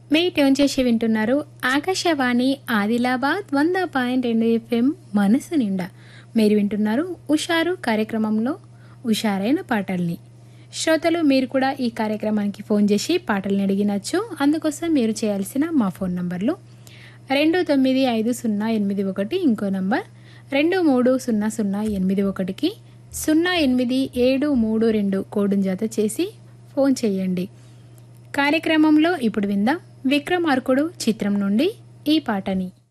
మీ tune చేసి వింటున్నారు ఆకాశవాణి ఆదిలాబాద్ వంద పాయింట్ రెండు ఎఫ్ఎం మనసు నిండా మీరు వింటున్నారు ఉషారు కార్యక్రమంలో ఉషారైన పాటల్ని శ్రోతలు మీరు కూడా ఈ కార్యక్రమానికి ఫోన్ చేసి పాటల్ని అడిగినచ్చు అందుకోసం మీరు చేయాల్సిన మా ఫోన్ నంబర్లు రెండు తొమ్మిది ఐదు సున్నా ఎనిమిది ఒకటి ఇంకో నంబర్ రెండు మూడు సున్నా సున్నా ఎనిమిది ఒకటికి సున్నా ఎనిమిది ఏడు మూడు రెండు కోడును జత చేసి ఫోన్ చేయండి కార్యక్రమంలో ఇప్పుడు విందాం విక్రమార్కుడు చిత్రం నుండి ఈ పాటని